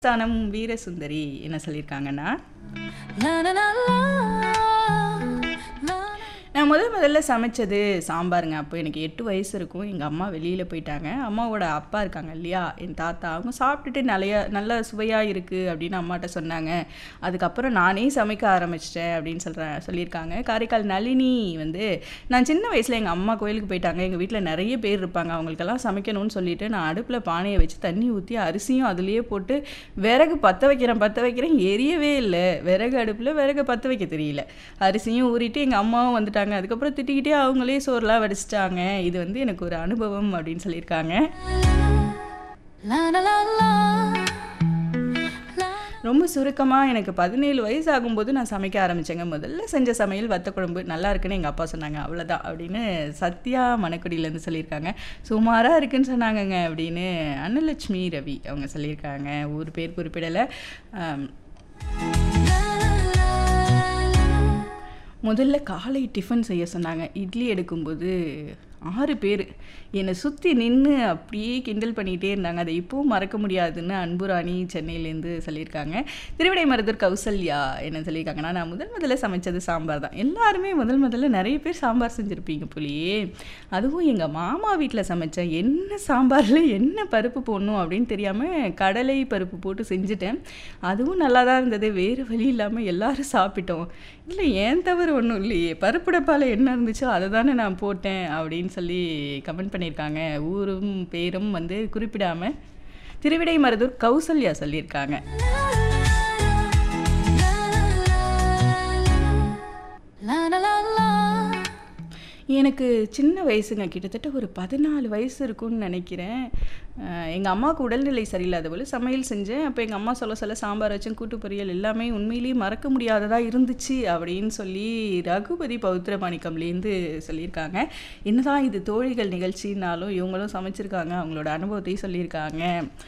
ஸ்தானம் வீரசுந்தரி என்ன சொல்லியிருக்காங்கன்னா La la la la. La நான் முதல் முதல்ல சமைச்சது சாம்பாருங்க அப்போ எனக்கு எட்டு வயசு இருக்கும் எங்கள் அம்மா வெளியில் போயிட்டாங்க அம்மாவோட அப்பா இருக்காங்க இல்லையா என் தாத்தா அவங்க சாப்பிட்டுட்டு நிறைய நல்ல சுவையாக இருக்குது அப்படின்னு அம்மாட்ட சொன்னாங்க அதுக்கப்புறம் நானே சமைக்க ஆரம்பிச்சிட்டேன் அப்படின்னு சொல்கிறேன் சொல்லியிருக்காங்க காரைக்கால் நளினி வந்து நான் சின்ன வயசில் எங்கள் அம்மா கோயிலுக்கு போயிட்டாங்க எங்கள் வீட்டில் நிறைய பேர் இருப்பாங்க அவங்களுக்கெல்லாம் சமைக்கணும்னு சொல்லிட்டு நான் அடுப்பில் பானையை வச்சு தண்ணி ஊற்றி அரிசியும் அதுலேயே போட்டு விறகு பற்ற வைக்கிறேன் பற்ற வைக்கிறேன் எரியவே இல்லை விறகு அடுப்பில் விறகு பற்ற வைக்க தெரியல அரிசியும் ஊறிட்டு எங்கள் அம்மாவும் வந்துட்டாங்க அதுக்கப்புறம் திட்டிக்கிட்டே அவங்களே சோறுலாம் வடிச்சிட்டாங்க இது வந்து எனக்கு ஒரு அனுபவம் அப்படின்னு சொல்லியிருக்காங்க la la la la. La ரொம்ப சுருக்கமாக எனக்கு பதினேழு வயசு ஆகும்போது நான் சமைக்க ஆரம்பித்தேங்க முதல்ல செஞ்ச சமையல் வத்த குழம்பு நல்லா இருக்குன்னு எங்கள் அப்பா சொன்னாங்க அவ்வளோதான் அப்படின்னு சத்யா மணக்குடியிலேருந்து சொல்லியிருக்காங்க சுமாராக இருக்குன்னு சொன்னாங்கங்க அப்படின்னு அன்னலட்சுமி ரவி அவங்க சொல்லியிருக்காங்க ஊர் பேர் குறிப்பிடலை ஆம், முதல்ல காலை டிஃபன் செய்ய சொன்னாங்க இட்லி எடுக்கும்போது ஆறு பேர் என்னை சுற்றி நின்று அப்படியே கிண்டல் பண்ணிகிட்டே இருந்தாங்க அதை இப்போவும் மறக்க முடியாதுன்னு அன்புராணி சென்னையிலேருந்து சொல்லியிருக்காங்க திருவிடை மருதூர் கௌசல்யா என்ன சொல்லியிருக்காங்கன்னா நான் முதல் முதல்ல சமைச்சது சாம்பார் தான் எல்லாருமே முதல் முதல்ல நிறைய பேர் சாம்பார் செஞ்சுருப்பீங்க போலியே அதுவும் எங்கள் மாமா வீட்டில் சமைச்சேன் என்ன சாம்பாரில் என்ன பருப்பு போடணும் அப்படின்னு தெரியாமல் கடலை பருப்பு போட்டு செஞ்சுட்டேன் அதுவும் நல்லா தான் இருந்தது வேறு வழி இல்லாமல் எல்லாரும் சாப்பிட்டோம் இல்லை ஏன் தவறு ஒன்றும் இல்லையே பருப்பு டப்பாவில் என்ன இருந்துச்சோ அதை தானே நான் போட்டேன் அப்படின்னு சொல்லி கமெண்ட் பண்ணியிருக்காங்க ஊரும் பேரும் வந்து குறிப்பிடாமல் திருவிடை மருதூர் கௌசல்யா சொல்லியிருக்காங்க la la la la. எனக்கு சின்ன வயசுங்க கிட்டத்தட்ட ஒரு பதினாலு வயசு இருக்கும்னு நினைக்கிறேன் எங்கள் அம்மாவுக்கு உடல்நிலை சரியில்லாத போல சமையல் செஞ்சேன் அப்போ எங்கள் அம்மா சொல்ல சொல்ல சாம்பார் வச்சேன் கூட்டு பொரியல் எல்லாமே உண்மையிலேயே மறக்க முடியாததாக இருந்துச்சு அப்படின்னு சொல்லி ரகுபதி பௌத்திர மாணிக்கம்லேருந்து சொல்லியிருக்காங்க என்னதான் இது தோழிகள் நிகழ்ச்சினாலும் இவங்களும் சமைச்சிருக்காங்க அவங்களோட அனுபவத்தையும் சொல்லியிருக்காங்க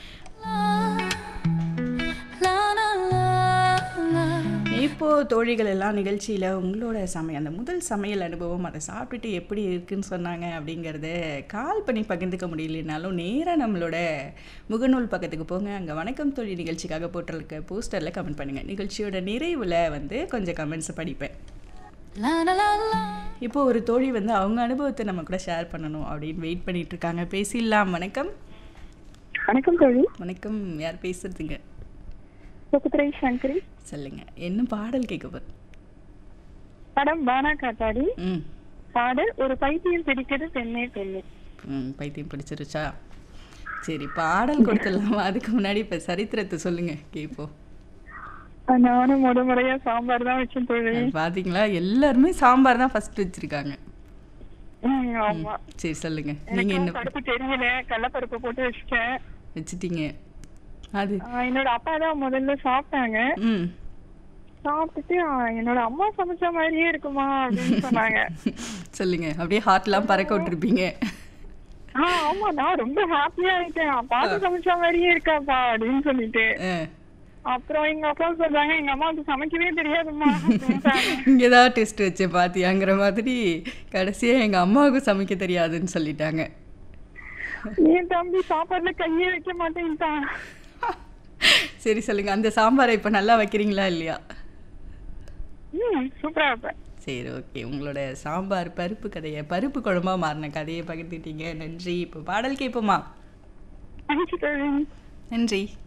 La la la la. இப்போ தோழிகள் எல்லாம் நிகழ்ச்சியில் உங்களோட சமையல் அந்த முதல் சமையல் அனுபவம் அதை சாப்பிட்டுட்டு எப்படி இருக்குன்னு சொன்னாங்க அப்படிங்கிறத கால் பண்ணி பகிர்ந்துக்க முடியலனாலும் நேராக நம்மளோட முகநூல் பக்கத்துக்கு போங்க அங்கே வணக்கம் தோழி நிகழ்ச்சிக்காக போட்டிருக்க போஸ்டரில் கமெண்ட் பண்ணுங்கள் நிகழ்ச்சியோட நிறைவில் வந்து கொஞ்சம் கமெண்ட்ஸை படிப்பேன் La la la la. இப்போ ஒரு தோழி வந்து அவங்க அனுபவத்தை நம்ம கூட ஷேர் பண்ணணும் அப்படின்னு வெயிட் பண்ணிட்டு இருக்காங்க பேசிடலாம் வணக்கம் வணக்கம் தோழி வணக்கம் யார் பேசுறதுங்க சுகுத்ரை சங்கரி சொல்லுங்க என்ன பாடல் கேட்க போகுது? படம் பானா காத்தாடி ம் பாடல் ஒரு பைத்தியம் பிடிக்கிறது பெண்ணே பெண்ணே ம் பைத்தியம் பிடிச்சிருச்சா சரி பாடல் கொடுத்துடலாமா அதுக்கு முன்னாடி இப்போ சரித்திரத்தை சொல்லுங்க கேட்போம் நானும் முத முறையா சாம்பார் தான் வச்சேன் தோழி பார்த்தீங்களா எல்லாருமே சாம்பார் தான் ஃபர்ஸ்ட் வச்சிருக்காங்க ம், ஆமா சரி சொல்லுங்க நீங்க எனக்கும் என்ன பருப்பு தெரியல கடலப்பருப்பு போட்டு வச்சுட்டேன் வச்சிட்டீங்க அது ஆ, என்னோட அப்பா தான் முதல்ல சாப்பிட்டாங்க ம் சாப்பிட்டுட்டு ஆ, என்னோட அம்மா சமைச்ச மாதிரியே இருக்குமா அப்படின்னு சொன்னாங்க சொல்லுங்க அப்படியே ஹார்ட்லாம் பறக்க விட்டுருப்பீங்க ஆ ஆமா நான் ரொம்ப ஹாப்பியா ஆயிட்டேன் பாத்து சமைச்ச மாதிரியே இருக்காப்பா அப்படின்னு சொல்லிட்டு ஆ. அப்புறம் எங்க அப்பா சொல்றாங்க எங்க அம்மாவுக்கு சமைக்கவே தெரியாதும்மா அப்படின்ட்டாங்க இங்கே தான் டெஸ்ட் வச்சேன் பாத்தியாங்கிற மாதிரி கடைசியாக எங்கள் அம்மாவுக்கும் சமைக்க தெரியாதுன்னு சொல்லிட்டாங்க என் தம்பி சாப்பாடுல கையே வைக்க மாட்டேன்ட்டான் சரி சொல்லுங்க அந்த சாம்பாரை இப்போ நல்லா வைக்கிறீங்களா இல்லையா ம் சூப்பரா இருப்பேன் சரி ஓகே உங்களோட சாம்பார் பருப்பு கதையை பருப்பு குழம்பா மாறின கதையை பகிர்ந்துட்டீங்க நன்றி இப்போ பாடல் கேட்போமா தேங்க்யூ தோழி நன்றி